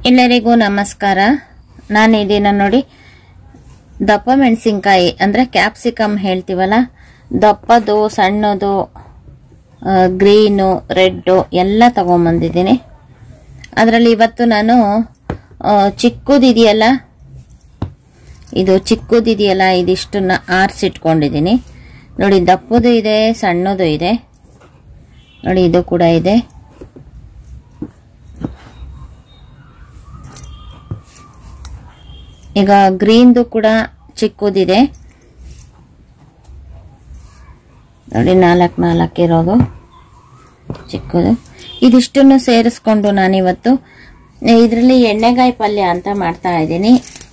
ಎಲ್ಲರಿಗೂ ನಮಸ್ಕಾರ ನಾನು ಇದೀನ ನೋಡಿ ದಪ್ಪ ಮೆಣಸಿನ್ಕಾಯಿ ಅಂದರೆ ಕ್ಯಾಪ್ಸಿಕಮ್ ಹೇಳ್ತೀವಲ್ಲ ದಪ್ಪದು ಸಣ್ಣದು ಆ, ಗ್ರೀನು ರೆಡ್ಡು ಎಲ್ಲ ತಗೊಂಬಂದಿದ್ದೀನಿ ಅದರಲ್ಲಿ ಇವತ್ತು ನಾನು ಆ, ಚಿಕ್ಕದಿದೆಯಲ್ಲ ಇದು ಚಿಕ್ಕದಿದೆಯಲ್ಲ ಇದಿಷ್ಟನ್ನ ಆರಿಸಿಟ್ಕೊಂಡಿದ್ದೀನಿ ನೋಡಿ ದಪ್ಪದು ಇದೆ ಸಣ್ಣದು ಇದೆ ನೋಡಿ ಇದು ಕೂಡ ಇದೆ ಈಗ ಗ್ರೀನ್ದು ಕೂಡ ಚಿಕ್ಕದಿದೆ ನೋಡಿ ನಾಲ್ಕು ನಾಲ್ಕು ಇರೋದು ಚಿಕ್ಕದು ಇದಿಷ್ಟನ್ನು ಸೇರಿಸ್ಕೊಂಡು ನಾನಿವತ್ತು ಇದರಲ್ಲಿ ಎಣ್ಣೆಗಾಯಿ ಪಲ್ಯ ಅಂತ ಮಾಡ್ತಾ ಇದ್ದೀನಿ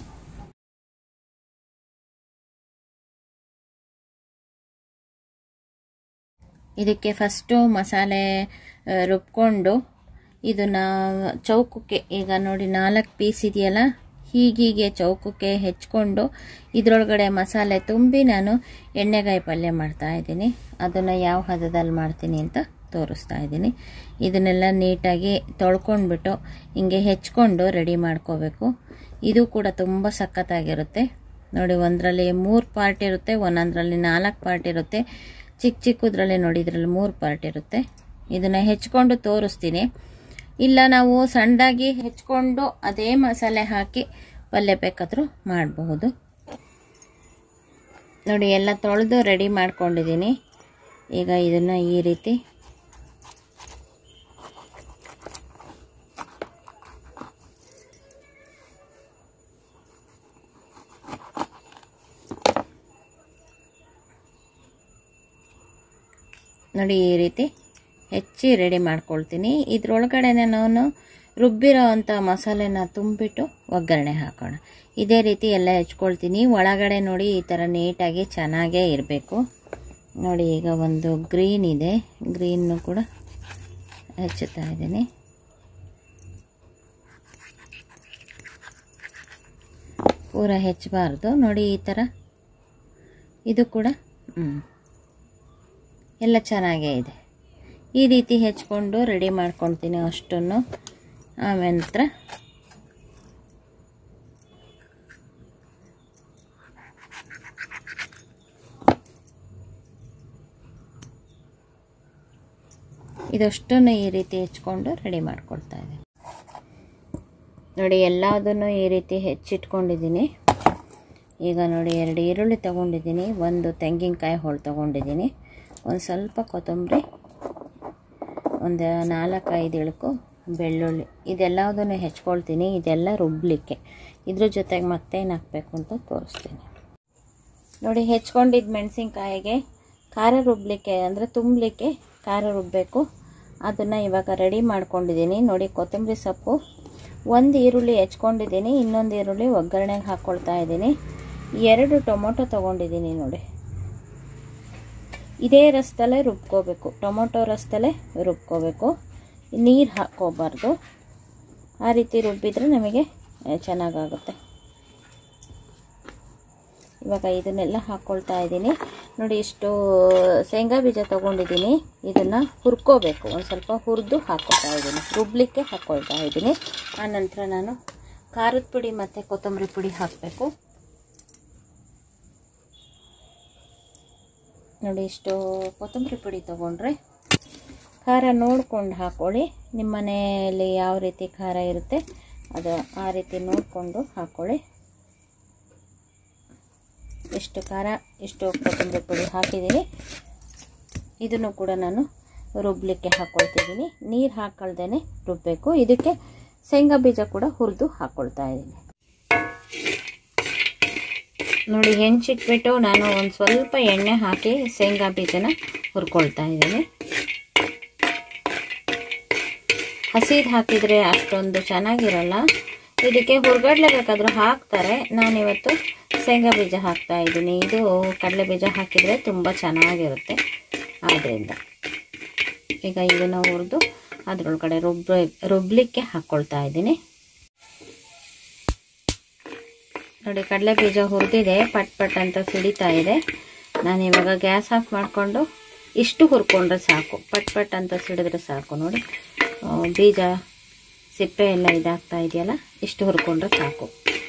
ಇದಕ್ಕೆ ಫಸ್ಟು ಮಸಾಲೆ ಆ, ರುಬ್ಕೊಂಡು ಇದನ್ನ ಚೌಕಕ್ಕೆ ಈಗ ನೋಡಿ ನಾಲ್ಕು ಪೀಸ್ ಇದೆಯಲ್ಲ ಹೀಗೀಗೆ ಚೌಕಕ್ಕೆ ಹೆಚ್ಕೊಂಡು ಇದರೊಳಗಡೆ ಮಸಾಲೆ ತುಂಬಿ ನಾನು ಎಣ್ಣೆಗಾಯಿ ಪಲ್ಯ ಮಾಡ್ತಾ ಇದ್ದೀನಿ ಅದನ್ನು ಯಾವ ಹದದಲ್ಲಿ ಮಾಡ್ತೀನಿ ಅಂತ ತೋರಿಸ್ತಾ ಇದ್ದೀನಿ ಇದನ್ನೆಲ್ಲ ನೀಟಾಗಿ ತೊಳ್ಕೊಂಡ್ಬಿಟ್ಟು ಹಿಂಗೆ ಹೆಚ್ಕೊಂಡು ರೆಡಿ ಮಾಡ್ಕೋಬೇಕು ಇದು ಕೂಡ ತುಂಬ ಸಖತ್ತಾಗಿರುತ್ತೆ ನೋಡಿ ಒಂದರಲ್ಲಿ ಮೂರು ಪಾರ್ಟ್ ಇರುತ್ತೆ ಒಂದೊಂದರಲ್ಲಿ ನಾಲ್ಕು ಪಾರ್ಟ್ ಇರುತ್ತೆ ಚಿಕ್ಕ ಚಿಕ್ಕದ್ರಲ್ಲಿ ನೋಡಿ ಇದರಲ್ಲಿ ಮೂರು ಪಾರ್ಟ್ ಇರುತ್ತೆ ಇದನ್ನು ಹೆಚ್ಕೊಂಡು ತೋರಿಸ್ತೀನಿ ಇಲ್ಲ ನಾವು ಸಣ್ಣದಾಗಿ ಹೆಚ್ಕೊಂಡು ಅದೇ ಮಸಾಲೆ ಹಾಕಿ ಪಲ್ಯ ಬೇಕಾದರೂ ಮಾಡಬಹುದು ನೋಡಿ ಎಲ್ಲ ತೊಳೆದು ರೆಡಿ ಮಾಡ್ಕೊಂಡಿದ್ದೀನಿ ಈಗ ಇದನ್ನು ಈ ರೀತಿ ನೋಡಿ ಈ ರೀತಿ ಹೆಚ್ಚಿ ರೆಡಿ ಮಾಡ್ಕೊಳ್ತೀನಿ ಇದ್ರೊಳಗಡೆನೆ ನಾನು ರುಬ್ಬಿರೋ ಅಂಥ ಮಸಾಲೆನ ತುಂಬಿಟ್ಟು ಒಗ್ಗರಣೆ ಹಾಕೋಣ ಇದೇ ರೀತಿ ಎಲ್ಲ ಹೆಚ್ಕೊಳ್ತೀನಿ ಒಳಗಡೆ ನೋಡಿ ಈ ಥರ ನೀಟಾಗಿ ಚೆನ್ನಾಗೇ ಇರಬೇಕು ನೋಡಿ ಈಗ ಒಂದು ಗ್ರೀನ್ ಇದೆ ಗ್ರೀನ್ನು ಕೂಡ ಹೆಚ್ಚುತ್ತಾ ಇದ್ದೀನಿ ಪೂರ ಹೆಚ್ಚಬಾರ್ದು ನೋಡಿ ಈ ಥರ ಇದು ಕೂಡ ಹ್ಞೂ ಎಲ್ಲ ಚೆನ್ನಾಗೇ ಇದೆ ಈ ರೀತಿ ಹೆಚ್ಕೊಂಡು ರೆಡಿ ಮಾಡ್ಕೊಳ್ತೀನಿ ಅಷ್ಟನ್ನು ಆಮೇಲೆ ನಂತರ ಇದಷ್ಟನ್ನು ಈ ರೀತಿ ಹೆಚ್ಕೊಂಡು ರೆಡಿ ಮಾಡ್ಕೊಳ್ತಾ ಇದ್ದೀನಿ ನೋಡಿ ಎಲ್ಲದನ್ನು ಈ ರೀತಿ ಹೆಚ್ಚಿಟ್ಕೊಂಡಿದ್ದೀನಿ ಈಗ ನೋಡಿ ಎರಡು ಈರುಳ್ಳಿ ತೊಗೊಂಡಿದ್ದೀನಿ ಒಂದು ತೆಂಗಿನಕಾಯಿ ಹೋಳು ತೊಗೊಂಡಿದ್ದೀನಿ ಒಂದು ಸ್ವಲ್ಪ ಕೊತ್ತಂಬರಿ ಒಂದು ನಾಲ್ಕೈದು ಇಳಕು ಬೆಳ್ಳುಳ್ಳಿ ಇದೆಲ್ಲದನ್ನು ಹೆಚ್ಕೊಳ್ತೀನಿ ಇದೆಲ್ಲ ರುಬ್ಲಿಕ್ಕೆ ಇದ್ರ ಜೊತೆಗೆ ಮತ್ತೇನು ಹಾಕಬೇಕು ಅಂತ ತೋರಿಸ್ತೀನಿ ನೋಡಿ ಹೆಚ್ಕೊಂಡಿದ್ದ ಮೆಣಸಿನ್ಕಾಯಿಗೆ ಖಾರ ರುಬ್ಲಿಕ್ಕೆ ಅಂದರೆ ತುಂಬಲಿಕ್ಕೆ ಖಾರ ರುಬ್ಬಬೇಕು ಅದನ್ನು ಇವಾಗ ರೆಡಿ ಮಾಡ್ಕೊಂಡಿದ್ದೀನಿ ನೋಡಿ ಕೊತ್ತಂಬರಿ ಸೊಪ್ಪು ಒಂದು ಈರುಳ್ಳಿ ಹೆಚ್ಕೊಂಡಿದ್ದೀನಿ ಇನ್ನೊಂದು ಈರುಳ್ಳಿ ಒಗ್ಗರಣೆಗೆ ಹಾಕ್ಕೊಳ್ತಾ ಇದ್ದೀನಿ ಎರಡು ಟೊಮೊಟೊ ತೊಗೊಂಡಿದ್ದೀನಿ ನೋಡಿ ಇದೇ ರಸದಲ್ಲೇ ರುಬ್ಕೋಬೇಕು ಟೊಮೊಟೊ ರಸದಲ್ಲೇ ರುಬ್ಕೋಬೇಕು ನೀರು ಹಾಕ್ಕೋಬಾರ್ದು ಆ ರೀತಿ ರುಬ್ಬಿದ್ರೆ ನಮಗೆ ಚೆನ್ನಾಗಾಗುತ್ತೆ ಇವಾಗ ಇದನ್ನೆಲ್ಲ ಹಾಕ್ಕೊಳ್ತಾ ಇದ್ದೀನಿ ನೋಡಿ ಇಷ್ಟು ಶೇಂಗಾ ಬೀಜ ತೊಗೊಂಡಿದ್ದೀನಿ ಇದನ್ನು ಹುರ್ಕೋಬೇಕು ಒಂದು ಸ್ವಲ್ಪ ಹುರಿದು ಹಾಕ್ಕೊಳ್ತಾ ಇದ್ದೀನಿ ರುಬ್ಲಿಕ್ಕೆ ಹಾಕ್ಕೊಳ್ತಾ ಇದ್ದೀನಿ ಆನಂತರ ನಾನು ಖಾರದ ಪುಡಿ ಮತ್ತು ಕೊತ್ತಂಬರಿ ಪುಡಿ ಹಾಕಬೇಕು ನೋಡಿ ಇಷ್ಟು ಕೊತ್ತಂಬರಿ ಪುಡಿ ತೊಗೊಂಡ್ರೆ ಖಾರ ನೋಡ್ಕೊಂಡು ಹಾಕ್ಕೊಳ್ಳಿ ನಿಮ್ಮ ಮನೆಯಲ್ಲಿ ಯಾವ ರೀತಿ ಖಾರ ಇರುತ್ತೆ ಅದು ಆ ರೀತಿ ನೋಡಿಕೊಂಡು ಹಾಕ್ಕೊಳ್ಳಿ ಎಷ್ಟು ಖಾರ ಎಷ್ಟು ಕೊತ್ತಂಬರಿ ಪುಡಿ ಹಾಕಿದ್ದೀನಿ ಇದನ್ನು ಕೂಡ ನಾನು ರುಬ್ಲಿಕ್ಕೆ ಹಾಕ್ಕೊಳ್ತಿದ್ದೀನಿ ನೀರು ಹಾಕೊಳ್ದೇ ರುಬ್ಬಬೇಕು ಇದಕ್ಕೆ ಶೇಂಗಾ ಬೀಜ ಕೂಡ ಹುರಿದು ಹಾಕ್ಕೊಳ್ತಾ ಇದ್ದೀನಿ ನೋಡಿ ಹೆಂಚಿಟ್ಬಿಟ್ಟು ನಾನು ಒಂದು ಸ್ವಲ್ಪ ಎಣ್ಣೆ ಹಾಕಿ ಶೇಂಗಾ ಬೀಜನ ಹುರ್ಕೊಳ್ತಾ ಇದ್ದೀನಿ ಹಸಿದು ಹಾಕಿದರೆ ಅಷ್ಟೊಂದು ಚೆನ್ನಾಗಿರಲ್ಲ ಇದಕ್ಕೆ ಹುರ್ಗಡ್ಲೆ ಬೇಕಾದರೂ ಹಾಕ್ತಾರೆ ನಾನಿವತ್ತು ಶೇಂಗಾ ಬೀಜ ಹಾಕ್ತಾ ಇದ್ದೀನಿ ಇದು ಕಡಲೆ ಬೀಜ ಹಾಕಿದರೆ ತುಂಬ ಚೆನ್ನಾಗಿರುತ್ತೆ ಆದ್ದರಿಂದ ಈಗ ಇದನ್ನು ಹುರಿದು ಅದರೊಳಗಡೆ ರುಬ್ಬ ರುಬ್ಲಿಕ್ಕೆ ಹಾಕ್ಕೊಳ್ತಾ ಇದ್ದೀನಿ ನೋಡಿ ಕಡಲೆ ಬೀಜ ಹುರಿದಿದೆ ಪಟ್ ಪಟ್ ಅಂತ ಸಿಡಿತಾ ಇದೆ ನಾನು ಇವಾಗ ಗ್ಯಾಸ್ ಆಫ್ ಮಾಡಿಕೊಂಡು ಇಷ್ಟು ಹುರ್ಕೊಂಡ್ರೆ ಸಾಕು ಪಟ್ ಪಟ್ ಅಂತ ಸಿಡಿದ್ರೆ ಸಾಕು ನೋಡಿ ಆ, ಬೀಜ ಸಿಪ್ಪೆ ಎಲ್ಲ ಇದಾಗ್ತಾ ಇದೆಯಲ್ಲ ಇಷ್ಟು ಹುರ್ಕೊಂಡ್ರೆ ಸಾಕು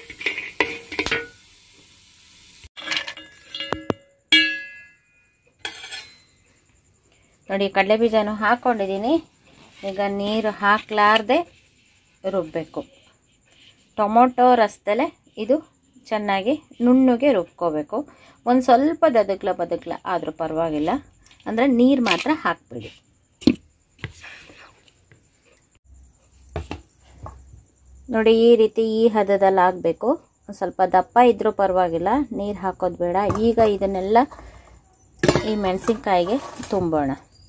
ನೋಡಿ ಕಡಲೆ ಬೀಜನೂ ಹಾಕ್ಕೊಂಡಿದ್ದೀನಿ ಈಗ ನೀರು ಹಾಕ್ಲಾರ್ದೆ ರುಬ್ಬಬೇಕು ಟೊಮೊಟೊ ರಸದಲ್ಲೇ ಇದು ಚೆನ್ನಾಗಿ ನುಣ್ಣಗೆ ರುಬ್ಕೋಬೇಕು ಒಂದು ಸ್ವಲ್ಪ ದದಕ್ಲ ಬದಕ್ಲ ಆದರೂ ಪರವಾಗಿಲ್ಲ ಅಂದರೆ ನೀರು ಮಾತ್ರ ಹಾಕ್ಬಿಡಿ ನೋಡಿ ಈ ರೀತಿ ಈ ಹದದಲ್ಲಿ ಆಗಬೇಕು ಸ್ವಲ್ಪ ದಪ್ಪ ಇದ್ರೂ ಪರವಾಗಿಲ್ಲ ನೀರು ಹಾಕೋದು ಬೇಡ ಈಗ ಇದನ್ನೆಲ್ಲ ಈ ಮೆಣಸಿನ್ಕಾಯಿಗೆ ತುಂಬೋಣ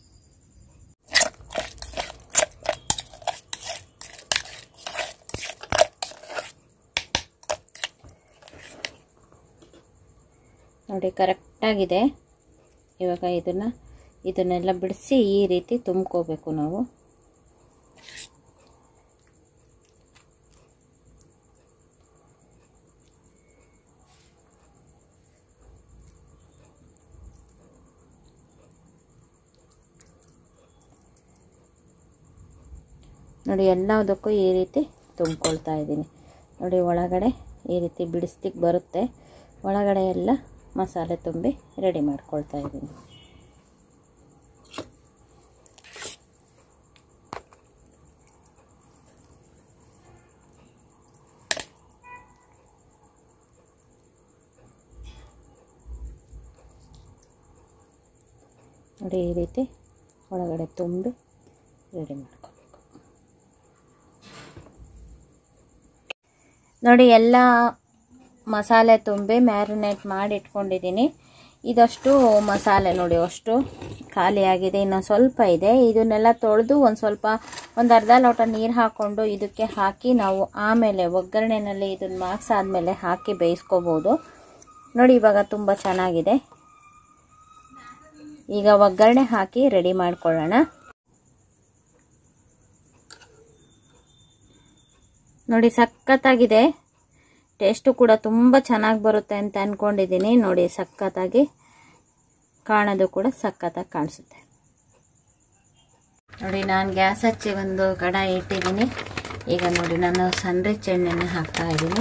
ನೋಡಿ ಕರೆಕ್ಟಾಗಿದೆ ಇವಾಗ ಇದನ್ನು ಇದನ್ನೆಲ್ಲ ಬಿಡಿಸಿ ಈ ರೀತಿ ತುಂಬ್ಕೋಬೇಕು ನಾವು ನೋಡಿ ಎಲ್ಲದಕ್ಕೂ ಈ ರೀತಿ ತುಂಬ್ಕೊಳ್ತಾ ಇದ್ದೀನಿ ನೋಡಿ ಒಳಗಡೆ ಈ ರೀತಿ ಬಿಡಿಸ್ಲಿಕ್ಕೆ ಬರುತ್ತೆ ಒಳಗಡೆ ಎಲ್ಲ ಮಸಾಲೆ ತುಂಬಿ ರೆಡಿ ಮಾಡ್ಕೊಳ್ತಾ ಇದ್ದೀನಿ ನೋಡಿ ಈ ರೀತಿ ಒಳಗಡೆ ತುಂಬಿ ರೆಡಿ ಮಾಡ್ಕೋಬೇಕು ನೋಡಿ ಎಲ್ಲ ಮಸಾಲೆ ತುಂಬಿ ಮ್ಯಾರಿನೇಟ್ ಮಾಡಿ ಇಟ್ಕೊಂಡಿದ್ದೀನಿ ಇದಷ್ಟು ಮಸಾಲೆ ನೋಡಿ ಅಷ್ಟು ಖಾಲಿಯಾಗಿದೆ ಇನ್ನು ಸ್ವಲ್ಪ ಇದೆ ಇದನ್ನೆಲ್ಲ ತೊಳೆದು ಒಂದು ಸ್ವಲ್ಪ ಒಂದು ಅರ್ಧ ಲೋಟ ನೀರು ಹಾಕ್ಕೊಂಡು ಇದಕ್ಕೆ ಹಾಕಿ ನಾವು ಆಮೇಲೆ ಒಗ್ಗರಣೆನಲ್ಲಿ ಇದನ್ನು ಮಾರ್ಕ್ಸ್ ಆದಮೇಲೆ ಹಾಕಿ ಬೇಯಿಸ್ಕೋಬೋದು ನೋಡಿ ಇವಾಗ ತುಂಬ ಚೆನ್ನಾಗಿದೆ ಈಗ ಒಗ್ಗರಣೆ ಹಾಕಿ ರೆಡಿ ಮಾಡ್ಕೊಳ್ಳೋಣ ನೋಡಿ ಸಖತ್ತಾಗಿದೆ ಟೇಸ್ಟು ಕೂಡ ತುಂಬ ಚೆನ್ನಾಗಿ ಬರುತ್ತೆ ಅಂತ ಅಂದ್ಕೊಂಡಿದ್ದೀನಿ ನೋಡಿ ಸಖತ್ತಾಗಿ ಕಾಣೋದು ಕೂಡ ಸಖತ್ತಾಗಿ ಕಾಣಿಸುತ್ತೆ ನೋಡಿ ನಾನು ಗ್ಯಾಸ್ ಹಚ್ಚಿ ಒಂದು ಕಡಾಯಿ ಇಟ್ಟಿದ್ದೀನಿ ಈಗ ನೋಡಿ ನಾನು ಸನ್ರಿಚ್ ಎಣ್ಣೆನ ಹಾಕ್ತಾ ಇದ್ದೀನಿ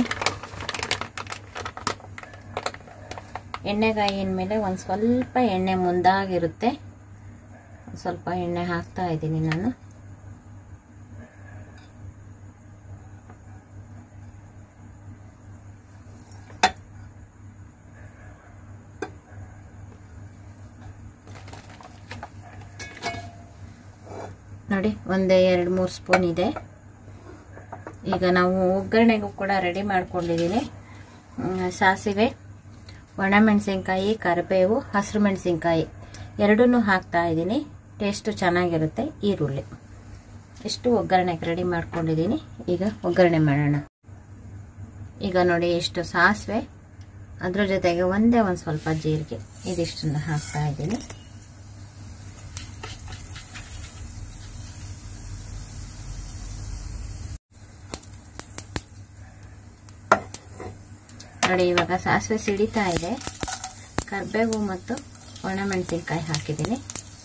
ಎಣ್ಣೆಗಾಯಿನ ಮೇಲೆ ಒಂದು ಸ್ವಲ್ಪ ಎಣ್ಣೆ ಮುಂದಾಗಿರುತ್ತೆ ಒಂದು ಸ್ವಲ್ಪ ಎಣ್ಣೆ ಹಾಕ್ತಾ ಇದ್ದೀನಿ ನಾನು ನೋಡಿ ಒಂದೇ ಎರಡು ಮೂರು ಸ್ಪೂನ್ ಇದೆ ಈಗ ನಾವು ಒಗ್ಗರಣೆಗೂ ಕೂಡ ರೆಡಿ ಮಾಡ್ಕೊಂಡಿದ್ದೀನಿ ಸಾಸಿವೆ ಒಣಮೆಣಸಿನ್ಕಾಯಿ ಕರಿಬೇವು ಹಸಿರು ಮೆಣಸಿನ್ಕಾಯಿ ಎರಡನ್ನೂ ಹಾಕ್ತಾ ಇದ್ದೀನಿ ಟೇಸ್ಟು ಚೆನ್ನಾಗಿರುತ್ತೆ ಈರುಳ್ಳಿ ಇಷ್ಟು ಒಗ್ಗರಣೆಗೆ ರೆಡಿ ಮಾಡ್ಕೊಂಡಿದ್ದೀನಿ ಈಗ ಒಗ್ಗರಣೆ ಮಾಡೋಣ ಈಗ ನೋಡಿ ಇಷ್ಟು ಸಾಸಿವೆ ಅದ್ರ ಜೊತೆಗೆ ಒಂದೇ ಒಂದು ಸ್ವಲ್ಪ ಜೀರಿಗೆ ಇದಿಷ್ಟನ್ನು ಹಾಕ್ತಾ ಇದ್ದೀನಿ ನೋಡಿ ಇವಾಗ ಸಾಸಿವೆ ಸಿಡಿತಾ ಇದೆ ಕರಿಬೇವು ಮತ್ತು ಒಣಮೆಣಸಿನ್ಕಾಯಿ ಹಾಕಿದ್ದೀನಿ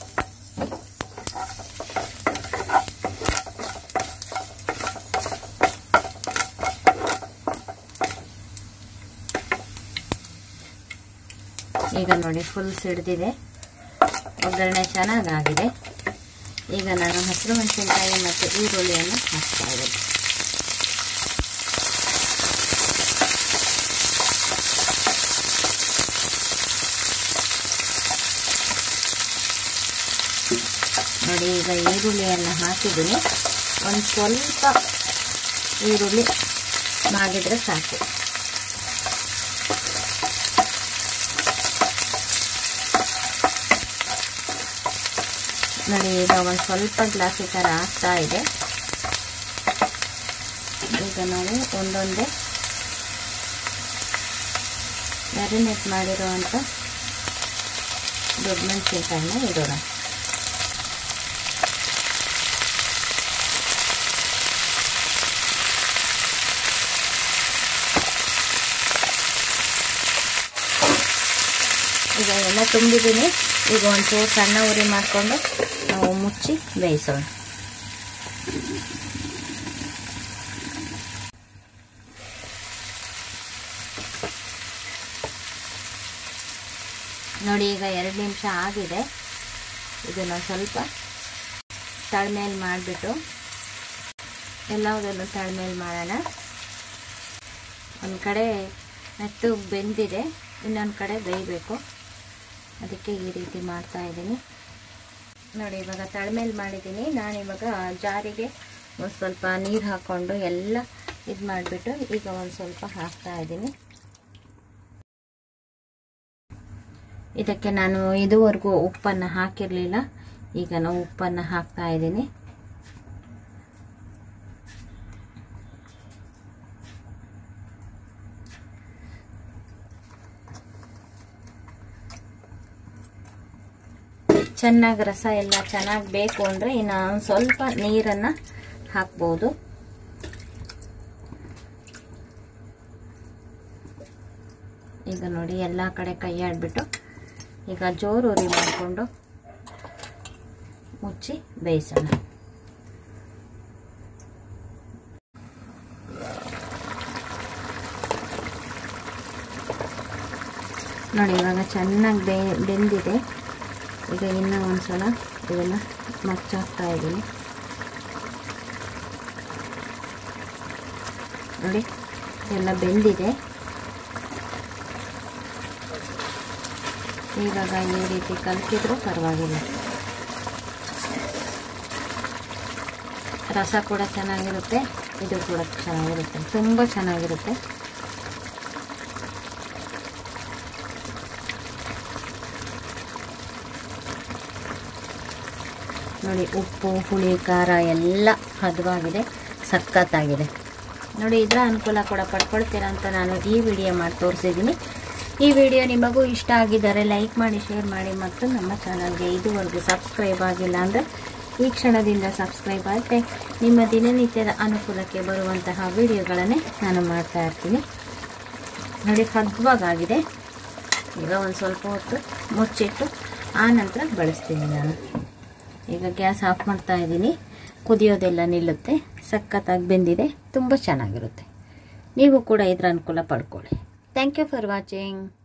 ಈಗ ನೋಡಿ ಫುಲ್ ಸಿಡ್ದಿದೆ ಒಗ್ಗರಣೆ ಚೆನ್ನಾಗಾಗಿದೆ ಈಗ ನಾನು ಹಸಿರು ಮೆಣಸಿನ್ಕಾಯಿ ಮತ್ತು ಈರುಳ್ಳಿಯನ್ನು ಹಾಕ್ತಾ ಇದ್ದೀನಿ ನೋಡಿ ಈಗ ಈರುಳ್ಳಿಯನ್ನು ಹಾಕಿದ್ದೀನಿ ಒಂದು ಸ್ವಲ್ಪ ಈರುಳ್ಳಿ ಮಾಡಿದರೆ ಸಾಕು ನೋಡಿ ಈಗ ಒಂದು ಸ್ವಲ್ಪ ಗ್ಲಾಸಿ ಥರ ಆಗ್ತಾ ಇದೆ ಈಗ ನಾವು ಒಂದೊಂದೇ ಮ್ಯಾರಿನೇಟ್ ಮಾಡಿರುವಂಥ ದೊಡ್ಡ ಮೆಣಸಿನ್ಕಾಯಿನ ಇಡೋಣ ಈಗ ಎಲ್ಲ ತುಂಬಿದ್ದೀನಿ ಈಗ ಒಂಚೂರು ಸಣ್ಣ ಉರಿ ಮಾಡಿಕೊಂಡು ನಾವು ಮುಚ್ಚಿ ಬೇಯಿಸೋಣ ನೋಡಿ ಈಗ ಎರಡು ನಿಮಿಷ ಆಗಿದೆ ಇದನ್ನು ಸ್ವಲ್ಪ ತಳಮೇಲೆ ಮಾಡಿಬಿಟ್ಟು ಎಲ್ಲದನ್ನು ತಳಮೇಲೆ ಮಾಡೋಣ ಒಂದು ಕಡೆ ಮೆತ್ತು ಬೆಂದಿದೆ ಇನ್ನೊಂದು ಕಡೆ ಬೇಯಬೇಕು ಅದಕ್ಕೆ ಈ ರೀತಿ ಮಾಡ್ತಾ ಇದ್ದೀನಿ ನೋಡಿ ಇವಾಗ ತಳಮೇಲೆ ಮಾಡಿದ್ದೀನಿ ನಾನು ಇವಾಗ ಜಾರಿಗೆ ಒಂದು ಸ್ವಲ್ಪ ನೀರು ಹಾಕ್ಕೊಂಡು ಎಲ್ಲ ಇದು ಮಾಡಿಬಿಟ್ಟು ಈಗ ಒಂದು ಸ್ವಲ್ಪ ಹಾಕ್ತಾ ಇದ್ದೀನಿ ಇದಕ್ಕೆ ನಾನು ಇದುವರೆಗೂ ಉಪ್ಪನ್ನು ಹಾಕಿರಲಿಲ್ಲ ಈಗ ನಾವು ಉಪ್ಪನ್ನು ಹಾಕ್ತಾ ಇದ್ದೀನಿ ಚೆನ್ನಾಗಿ ರಸ ಎಲ್ಲ ಚೆನ್ನಾಗಿ ಬೇಕು ಅಂದರೆ ಇನ್ನು ಒಂದು ಸ್ವಲ್ಪ ನೀರನ್ನು ಹಾಕ್ಬೋದು ಈಗ ನೋಡಿ ಎಲ್ಲ ಕಡೆ ಕೈ ಆಡ್ಬಿಟ್ಟು ಈಗ ಜೋರು ಉರಿ ಮಾಡಿಕೊಂಡು ಮುಚ್ಚಿ ಬೇಯಿಸೋಣ ನೋಡಿ ಇವಾಗ ಚೆನ್ನಾಗಿ ಬೇ ಬೆಂದಿದೆ ಈಗ ಇನ್ನೂ ಒಂದು ಸಲ ಇದನ್ನು ಮಚ್ಚಾಕ್ತಾ ಇದ್ದೀನಿ ನೋಡಿ ಎಲ್ಲ ಬೆಂದಿದೆ ಇವಾಗ ಈ ರೀತಿ ಕಲಕಿದ್ರೂ ಪರವಾಗಿಲ್ಲ ರಸ ಕೂಡ ಚೆನ್ನಾಗಿರುತ್ತೆ ಇದು ಕೂಡ ಚೆನ್ನಾಗಿರುತ್ತೆ ತುಂಬ ಚೆನ್ನಾಗಿರುತ್ತೆ ನೋಡಿ ಉಪ್ಪು ಹುಳಿ ಖಾರ ಎಲ್ಲ ಹದವಾಗಿದೆ ಸಖತ್ತಾಗಿದೆ ನೋಡಿ ಇದರ ಅನುಕೂಲ ಕೂಡ ಪಡ್ಕೊಳ್ತೀರಾ ಅಂತ ನಾನು ಈ ವಿಡಿಯೋ ಮಾಡಿ ತೋರಿಸಿದ್ದೀನಿ ಈ ವಿಡಿಯೋ ನಿಮಗೂ ಇಷ್ಟ ಆಗಿದ್ದರೆ ಲೈಕ್ ಮಾಡಿ ಶೇರ್ ಮಾಡಿ ಮತ್ತು ನಮ್ಮ ಚಾನಲ್ಗೆ ಇದುವರೆಗೂ ಸಬ್ಸ್ಕ್ರೈಬ್ ಆಗಿಲ್ಲ ಅಂದರೆ ಈ ಕ್ಷಣದಿಂದ ಸಬ್ಸ್ಕ್ರೈಬ್ ಆದರೆ ನಿಮ್ಮ ದಿನನಿತ್ಯದ ಅನುಕೂಲಕ್ಕೆ ಬರುವಂತಹ ವಿಡಿಯೋಗಳನ್ನೇ ನಾನು ಮಾಡ್ತಾ ಇರ್ತೀನಿ ನೋಡಿ ಹದ್ವಾಗಾಗಿದೆ ಈಗ ಒಂದು ಸ್ವಲ್ಪ ಹೊತ್ತು ಮುಚ್ಚಿಟ್ಟು ಆ ನಂತರ ಬಳಸ್ತೀನಿ ನಾನು ಈಗ ಗ್ಯಾಸ್ ಆಫ್ ಮಾಡ್ತಾ ಇದ್ದೀನಿ ಕುದಿಯೋದೆಲ್ಲ ನಿಲ್ಲುತ್ತೆ ಸಖತ್ತಾಗಿ ಬೆಂದಿದೆ ತುಂಬ ಚೆನ್ನಾಗಿರುತ್ತೆ ನೀವು ಕೂಡ ಇದರ ಅನುಕೂಲ ಪಡ್ಕೊಳ್ಳಿ ಥ್ಯಾಂಕ್ ಯು ಫಾರ್ ವಾಚಿಂಗ್